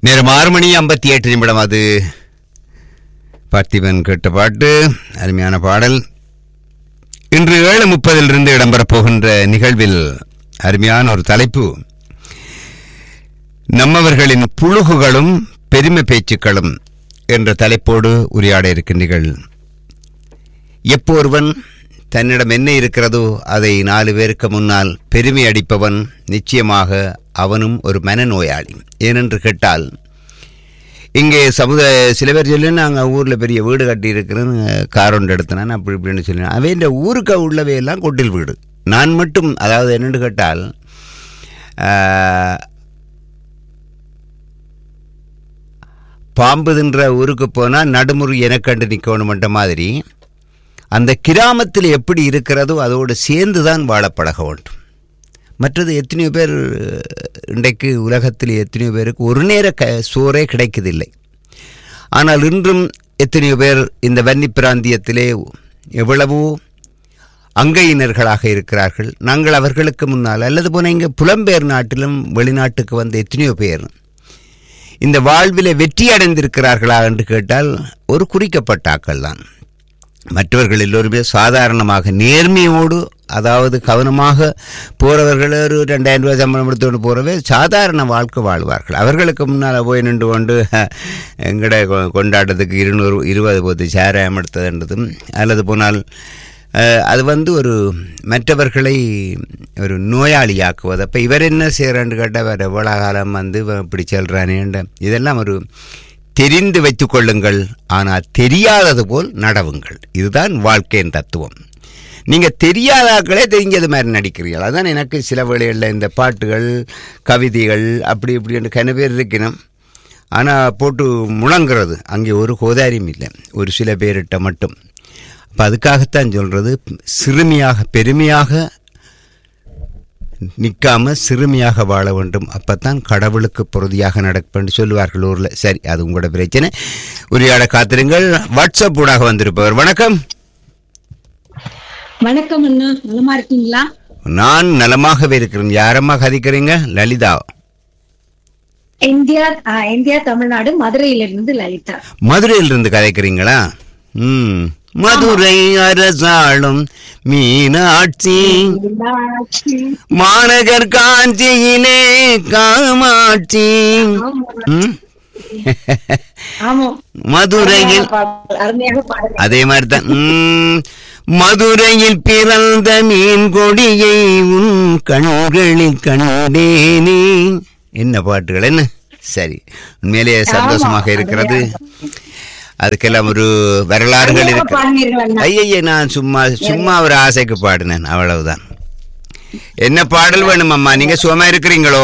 நேரம் ஆறு மணி ஐம்பத்தி எட்டு நிமிடம் அது பார்த்திபன் கேட்ட பாட்டு அருமையான பாடல் இன்று ஏழு முப்பதிலிருந்து இடம்பெறப் போகின்ற நிகழ்வில் அருமையான ஒரு தலைப்பு நம்மவர்களின் புழுகுகளும் பெருமை பேச்சுக்களும் என்ற தலைப்போடு உரையாட இருக்கின்றீர்கள் எப்போ ஒருவன் தன்னிடம் என்ன இருக்கிறதோ அதை நாலு பேருக்கு முன்னால் பெருமை அடிப்பவன் நிச்சயமாக அவனும் ஒரு மனநோயாளி ஏனென்று கேட்டால் இங்கே சமுதாய சில பேர் சொல்லி நாங்கள் ஊரில் பெரிய வீடு கட்டி இருக்கிறேன் கார் ஒன்று எடுத்தேன் அப்படி இப்படின்னு சொல்லி அவை இந்த ஊருக்கு உள்ளவையெல்லாம் கொட்டில் வீடு நான் மட்டும் அதாவது என்னென்னு கேட்டால் ஆஹ், பாம்பு தின்ற ஊருக்கு போனால் நடுமுறை எனக்கண்டு நிற்கணுமன்ற மாதிரி அந்த கிராமத்தில் எப்படி இருக்கிறதோ அதோடு சேர்ந்து தான் வாழ பழக வேண்டும் மற்றது எத்தனையோ பேர் இன்றைக்கு உலகத்தில் எத்தனையோ பேருக்கு ஒரு நேர க சோறே கிடைக்கதில்லை ஆனால் இன்றும் எத்தனையோ பேர் இந்த வன்னி பிராந்தியத்திலே எவ்வளவோ அங்கையினர்களாக இருக்கிறார்கள் நாங்கள் அவர்களுக்கு முன்னால் அல்லது போன இங்கே புலம்பெயர் நாட்டிலும் வெளிநாட்டுக்கு வந்த எத்தனையோ பேர் இந்த வாழ்விலே வெற்றி அடைந்திருக்கிறார்களா என்று கேட்டால் ஒரு குறிக்கப்பட்ட ஆக்கள் தான் மற்றவர்கள் எல்லோருமே சாதாரணமாக நேர்மையோடு அதாவது கவனமாக போகிறவர்கள் ஒரு ரெண்டாயிரம் ரூபாய் சம்பளம் எடுத்துக்கொண்டு போகிறவே சாதாரண வாழ்க்கை வாழ்வார்கள் அவர்களுக்கு முன்னால் போய் நின்று கொண்டு எங்கட கொ- கொண்டாட்டத்துக்கு இருநூறு இருபது போத்து சாராயம் எடுத்ததுன்றதும் அல்லது போனால் அஹ், அது வந்து ஒரு மற்றவர்களை ஒரு நோயாளியாக்குவது அப்போ இவர் என்ன செய்கிறான்னு கேட்டால் வேறு எவ்வளோ காலம் வந்து இவன் இப்படி செல்றானேன்ற இதெல்லாம் ஒரு தெரிந்து வைத்துக் கொள்ளுங்கள் ஆனால் தெரியாதது போல் நடவுங்கள் இதுதான் வாழ்க்கையின் தத்துவம் நீங்கள் தெரியாதாக்களே தெரிஞ்சது மாதிரி நடிக்கிறீர்கள் அதான் எனக்கு சில வேளைகளில் இந்த பாட்டுகள் கவிதைகள் அப்படி இப்படி என்று கன பேர் இருக்கணும் ஆனால் போட்டு முழங்குறது அங்கே ஒரு கோதாரியும் இல்லை ஒரு சில பேரிட்ட மட்டும் அப்போ அதுக்காகத்தான் சொல்கிறது சிறுமியாக பெருமையாக நிற்காம சிறுமியாக வாழ வேண்டும் அப்பத்தான் கடவுளுக்கு பொருதியாக நடப்பேன்னு சொல்லுவார்கள் ஊரில் சரி அது உங்களோட பிரச்சனை உரையாட காத்திருங்கள் வாட்ஸ்அப் ஊடாக வந்திருப்பவர் வணக்கம் வணக்கம் அண்ணா நலமா இருக்கீங்களா நான் நலமாகவே இருக்கிறேன் யாரம்மா கதிக்கிறீங்க லலிதா இந்தியா ஆ, இந்தியா தமிழ்நாடு மதுரையிலிருந்து லலிதா மதுரையிலிருந்து கதைக்கிறீங்களா ம் மதுரை அரசாளும் மீனாட்சி மாநகர் காஞ்சியிலே காமாட்சி ம்? ஆமா மதுரையில் பாடல், அருமையாக பாடுங்க அதே மாதிரி தான் ம், மதுரையில் பிறந்த மீன் கொடியை உன் கண்களில் கண்டேனே என்ன பாட்டுகள் என்ன சரி உண்மையிலேயே சந்தோஷமாக இருக்கிறது அதுக்கெல்லாம் ஒரு வரலாறுகள் இருக்கு பாடுவீர்கள் அண்ணா ஐயய்ய நான் சும்மா சும்மா ஒரு ஆசைக்கு பாடினேன் அவ்வளவுதான் என்ன பாடல் வேணுமம்மா நீங்க சுகமா இருக்கிறீங்களோ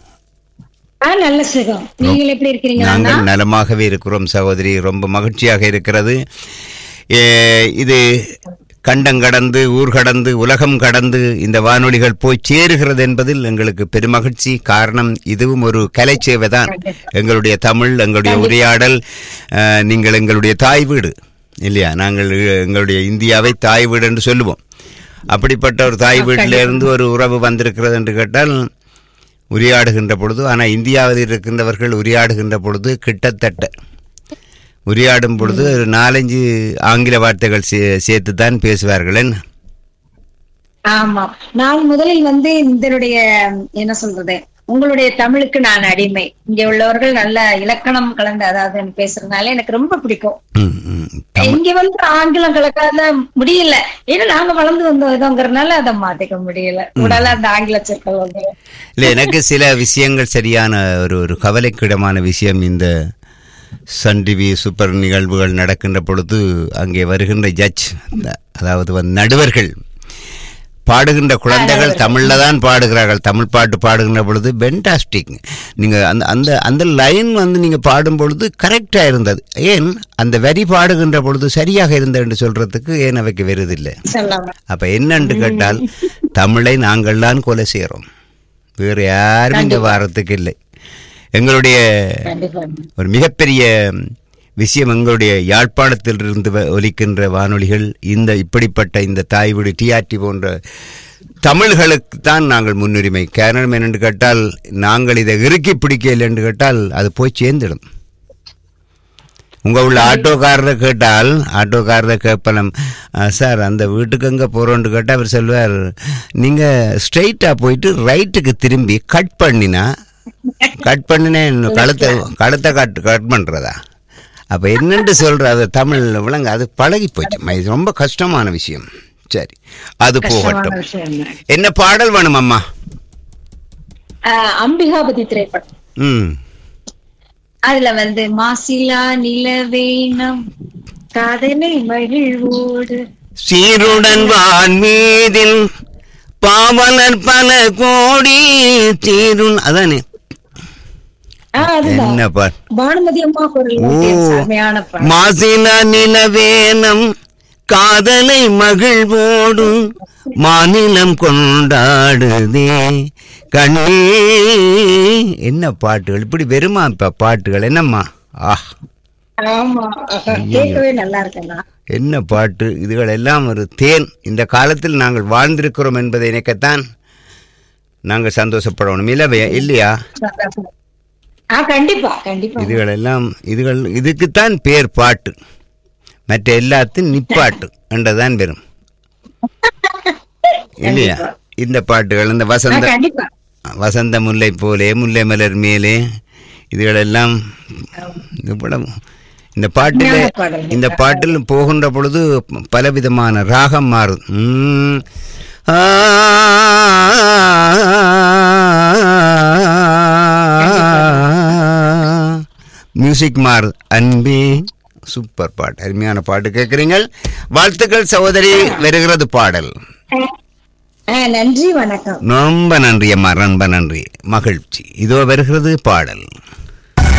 ஆ, நல்ல சுகம் நீங்கள் எப்படி இருக்கிறீங்க அண்ணா நாங்கள் நலமாகவே இருக்கிறோம் சகோதரி ரொம்ப மகிழ்ச்சியாக இருக்கிறது ஏ, இது கண்டம் கடந்து ஊர் கடந்து உலகம் கடந்து இந்த வானொலிகள் போய் சேருகிறது என்பதில் எங்களுக்கு பெருமகிழ்ச்சி காரணம் இதுவும் ஒரு கலை சேவை தான் எங்களுடைய தமிழ் எங்களுடைய உரையாடல் அஹ், நீங்கள் எங்களுடைய தாய் வீடு இல்லையா நாங்கள் எங்களுடைய இந்தியாவை தாய் வீடு என்று சொல்லுவோம் அப்படிப்பட்ட ஒரு தாய் வீட்டிலிருந்து ஒரு உறவு வந்திருக்கிறது என்று கேட்டால் உரையாடுகின்ற பொழுது ஆனால் இந்தியாவில் இருக்கின்றவர்கள் உரையாடுகின்ற பொழுது கிட்டத்தட்ட உரையாடும் பொழுது ஒரு நாலஞ்சு ஆங்கில வார்த்தைகள் சே சேர்த்து தான் பேசுவார்கள் என்ன? ஆமா நான் முதலில் வந்து இதனுடைய என்ன சொல்றது உங்களுடைய தமிழுக்கு நான் அடிமை இங்க உள்ளவர்கள் நல்ல இலக்கணம் கலந்து அதாவது பேசுறதுனால எனக்கு ரொம்ப பிடிக்கும் ம், ம். தமிழ் இங்க வந்து ஆங்கிலம் கலக்காத முடியல ஏன்னா நாங்க வளர்ந்து வந்த விதங்கிறதுனால அதை மாத்திக்க முடியல உடல அந்த ஆங்கில சொற்கள் வந்து இல்லை எனக்கு சில விஷயங்கள் சரியான ஒரு ஒரு கவலைக்கிடமான விஷயம் இந்த சன் டிவி சூப்பர் நிகழ்வுகள் நடக்கின்ற பொழுது அங்கே வருகின்ற ஜட்ஜ் அதாவது வந்து நடுவர்கள் பாடுகின்ற குழந்தைகள் தமிழ்ல தான் பாடுகிறார்கள் தமிழ் பாட்டு பாடுகின்ற பொழுது பென்டாஸ்டிக் நீங்க அந்த அந்த அந்த லைன் வந்து நீங்க பாடும் பொழுது கரெக்டா இருந்தது ஏன் அந்த வரி பாடுகின்ற பொழுது சரியாக இருந்தது என்று சொல்றதுக்கு ஏன் அவைக்கு வருதில்லை சொல்லாம அப்ப என்னன்னு கேட்டால் தமிழை நாங்கள் தான் கொலை செய்கிறோம் வேறு யாரும் இந்த வாரத்துக்கு இல்லை எங்களுடைய கண்டிப்பா ஒரு மிகப்பெரிய விஷயம் எங்களுடைய யாழ்ப்பாணத்திலிருந்து வ- ஒலிக்கின்ற வானொலிகள் இந்த இப்படிப்பட்ட இந்த தாய் வீடு டிஆர்டி போன்ற தமிழ்களுக்கு தான் நாங்கள் முன்னுரிமை காரணம் என்னென்று கேட்டால் நாங்கள் இதை இறுக்கி பிடிக்கல என்று கேட்டால் அது போய் சேர்ந்துடும் உங்க உள்ள ஆட்டோக்காரரை கேட்டால் ஆட்டோக்காரரை கேட்பலாம் சார் அந்த வீட்டுக்கு எங்கே போகிறோன்னு கேட்டால் அவர் சொல்வார் நீங்கள் ஸ்ட்ரைட்டாக போயிட்டு ரைட்டுக்கு திரும்பி கட் பண்ணினா கட் பண்ணினே கழுத்தை கழுத்தை கட் கட் பண்ணுறதா அப்போ என்னென்று சொல்கிற அது தமிழ் விலங்கு அது பழகி போச்சு ம, இது ரொம்ப கஷ்டமான விஷயம் சரி அது கஷ்டமான போகட்டும் விஷயம் தான். என்ன பாடல் வேணும் அம்மா ஆஹ் அம்பிகாபதி திரைப்படம் ம் அதுல வந்து மாசிலா நிலவேனம் காதலை மகிழ்வோடு சீருடன் வான் மீதில் பாவலர் பல கோடி சீருன் அதானே ஆஹ் அதுதான் என்ன பாட் பானுமதி அம்மா குரல் ஓ செமையான பாடல் மாசில நிலவேனம் காதலை மகிழ்வோடு மாநிலம் கொண்டாடுதே கண்ணே என்ன பாட்டுகள் இப்படி வெறுமா இப்ப பாட்டுகள் என்னம்மா ஆ ஆமா கேட்கவே நல்லா இருக்குண்ணா என்ன பாட்டு இதுகள் எல்லாம் ஒரு தேன் இந்த காலத்தில் நாங்கள் வாழ்ந்திருக்கிறோம் என்பதை நினைக்கத்தான் நாங்கள் சந்தோஷப்படணும் இல்லவே இல்லையா ஆஹ் கண்டிப்பா கண்டிப்பா இதுகள் எல்லாம் இதுகள் இதுக்குத்தான் பேர் பாட்டு மற்ற எல்லாத்தையும் நிப்பாட்டு என்றதான் பெறும் இல்லையா இந்த பாட்டுகள் இந்த ஆஹ் வசந்த கண்டிப்பா வசந்த முல்லை போலே முல்லை மலர் மேலே இதுகளெல்லாம் இவ்வளவு இந்த பாட்டில் ஞான பாடல். இந்த பாட்டில் போகின்ற பொழுது பலவிதமான ராகம் மாறும் உம். ஆ, மியூசிக் மாறுது அன்பே சூப்பர் பாட்டு அருமையான பாட்டு கேட்குறீங்கள் வாழ்த்துக்கள் சகோதரி வருகிறது பாடல் ஆஹ் நன்றி வணக்கம் ரொம்ப நன்றி அம்மா ரொம்ப நன்றி மகிழ்ச்சி இதோ வருகிறது பாடல்